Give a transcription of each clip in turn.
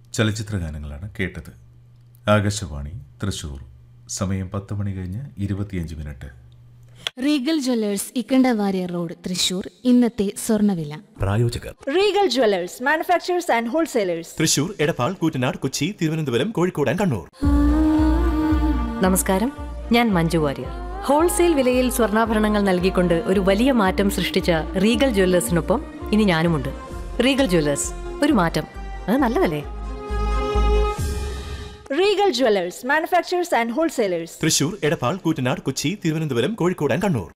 ചലച്ചിത്ര ഗാനങ്ങളാണ് കേട്ടത് ആകാശവാണി തൃശൂർ സമയം പത്ത് മണി കഴിഞ്ഞ് ഇരുപത്തിയഞ്ച് minute Regal Jewellers Ikkandavariar road Thrissur ഇന്നത്തെ സ്വർണ്ണവില പ്രായോജകർ Regal Jewelers, manufacturers and wholesalers. Thrissur Edappal Koottanad Kochi Thiruvananthapuram Kozhikode and Kannur നമസ്കാരം ഞാൻ മഞ്ജു വാര്യർ ഹോൾസെയിൽ വിലയിൽ സ്വർണ്ണാഭരണങ്ങൾ നൽകിക്കൊണ്ട് ഒരു വലിയ മാറ്റം സൃഷ്ടിച്ച റീഗൽ ജ്വല്ലേഴ്സിനൊപ്പം ഇനി ഞാനുമുണ്ട് റീഗൽ ജ്വല്ലേഴ്സ് ഒരു മാറ്റം അത് നല്ലതല്ലേ Regal Jewelers, manufacturers and wholesalers. Thrissur Edappal Koottanad Kochi Thiruvananthapuram Kozhikode and Kannur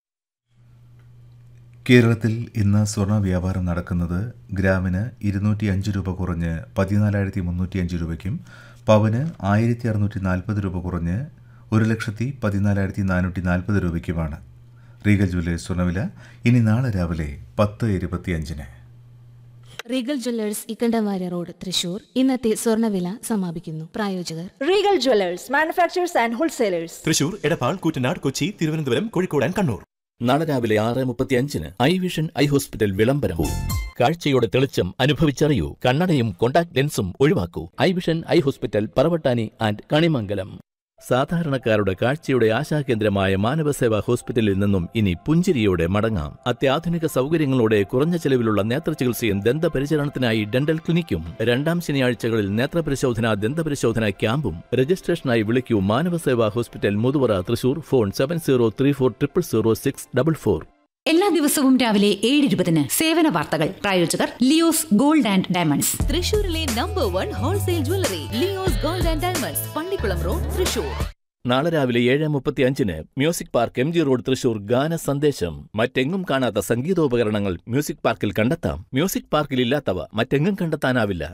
കേരളത്തിൽ ഇന്ന് സ്വർണ്ണ വ്യാപാരം നടക്കുന്നത് ഗ്രാമിന് ഇരുന്നൂറ്റി അഞ്ച് രൂപ കുറഞ്ഞ് പതിനാലായിരത്തി മുന്നൂറ്റി അഞ്ച് രൂപയ്ക്കും പവന് ആയിരത്തി അറുന്നൂറ്റി നാൽപ്പത് രൂപ കുറഞ്ഞ് ഒരു ലക്ഷത്തി പതിനാലായിരത്തി നാനൂറ്റി നാൽപ്പത് രൂപയ്ക്കുമാണ് റീഗൽ ജ്വല്ലേഴ്സ് സ്വർണ്ണവില ഇനി നാളെ രാവിലെ പത്ത് ഇരുപത്തിയഞ്ചിന് Regal Jewellers Ikkandavariar road Thrissur ഇന്നത്തെ സ്വർണ്ണവില സമാപിക്കുന്നു പ്രായോജകർ Regal Jewelers, manufacturers and wholesalers. Thrissur Edappal Koottanad Kochi Thiruvananthapuram Kozhikode and Kannur നാളെ രാവിലെ ആറ് മുപ്പത്തി അഞ്ചിന് ഐ വിഷൻ ഐ ഹോസ്പിറ്റൽ വിളംബരവും കാഴ്ചയുടെ തെളിച്ചം അനുഭവിച്ചറിയൂ കണ്ണടയും കോണ്ടാക്ട് ലെൻസും ഒഴിവാക്കൂ eye vision eye hospital Paravattani and Kanimangalam സാധാരണക്കാരുടെ കാഴ്ചയുടെ ആശാകേന്ദ്രമായ മാനവസേവാ ഹോസ്പിറ്റലിൽ നിന്നും ഇനി പുഞ്ചിരിയോടെ മടങ്ങാം അത്യാധുനിക സൗകര്യങ്ങളോടെ കുറഞ്ഞ ചെലവിലുള്ള നേത്രചികിത്സയും ദന്തപരിചരണത്തിനായി ഡെന്റൽ ക്ലിനിക്കും രണ്ടാം ശനിയാഴ്ചകളിൽ നേത്രപരിശോധന ദന്തപരിശോധന ക്യാമ്പും രജിസ്ട്രേഷനായി വിളിക്കൂ Manavaseva hospital Muthuvara Thrissur phone seven zero three four triple zero six double four എല്ലാ ദിവസവും രാവിലെ ഏഴ് ഇരുപതിന് സേവന വാർത്തകൾ പ്രായോജകർ ലിയോസ് ഗോൾഡ് ആൻഡ് ഡയമണ്ട്സ് തൃശൂരിലെ number one wholesale jewellery Leo's gold and diamonds Pallikulam road Thrissur നാളെ രാവിലെ ഏഴ് മുപ്പത്തി അഞ്ചിന് music park M G road Thrissur ഗാന സന്ദേശം മറ്റെങ്ങും കാണാത്ത സംഗീതോപകരണങ്ങൾ മ്യൂസിക് പാർക്കിൽ കണ്ടെത്താം മ്യൂസിക് പാർക്കിൽ ഇല്ലാത്തവ മറ്റെങ്ങും കണ്ടെത്താനാവില്ല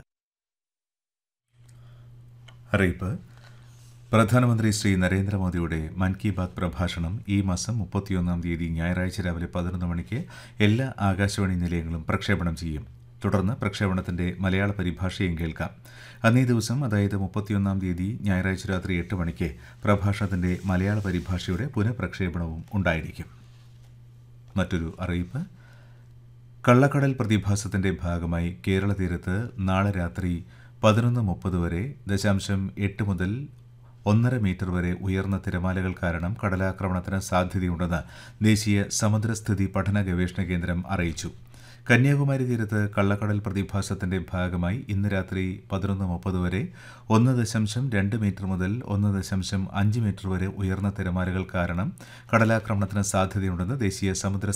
അറിയിപ്പ് പ്രധാനമന്ത്രി ശ്രീ നരേന്ദ്രമോദിയുടെ മൻ കി ബാത് പ്രഭാഷണം ഈ മാസം മുപ്പത്തിയൊന്നാം തീയതി ഞായറാഴ്ച രാവിലെ പതിനൊന്ന് മണിക്ക് എല്ലാ ആകാശവാണി നിലയങ്ങളും പ്രക്ഷേപണം ചെയ്യും തുടർന്ന് പ്രക്ഷേപണത്തിന്റെ മലയാള പരിഭാഷയും കേൾക്കാം അന്നേ ദിവസം അതായത് മുപ്പത്തിയൊന്നാം തീയതി ഞായറാഴ്ച രാത്രി എട്ട് മണിക്ക് പ്രഭാഷണത്തിന്റെ മലയാള പരിഭാഷയുടെ പുനഃപ്രക്ഷേപണവും ഉണ്ടായിരിക്കും മറ്റൊരു അറിയിപ്പ് കള്ളക്കടൽ പ്രതിഭാസത്തിന്റെ ഭാഗമായി കേരള തീരത്ത് നാളെ രാത്രി പതിനൊന്ന് മുപ്പത് വരെ ദശാംശം എട്ട് മുതൽ ഒന്നര മീറ്റർ വരെ ഉയർന്ന തിരമാലകൾ കാരണം കടലാക്രമണത്തിന് സാധ്യതയുണ്ടെന്ന് ദേശീയ സമുദ്രസ്ഥിതി പഠന ഗവേഷണ കേന്ദ്രം അറിയിച്ചു കന്യാകുമാരി തീരത്ത് കള്ളക്കടൽ പ്രതിഭാസത്തിന്റെ ഭാഗമായി ഇന്ന് രാത്രി പതിനൊന്ന് മുപ്പത് വരെ ഒന്ന് ദശാംശം രണ്ട് മീറ്റർ മുതൽ ഒന്ന് ദശാംശം അഞ്ച് മീറ്റർ വരെ ഉയർന്ന തിരമാലകൾ കാരണം കടലാക്രമണത്തിന് സാധ്യതയുണ്ടെന്ന് ദേശീയ സമുദ്ര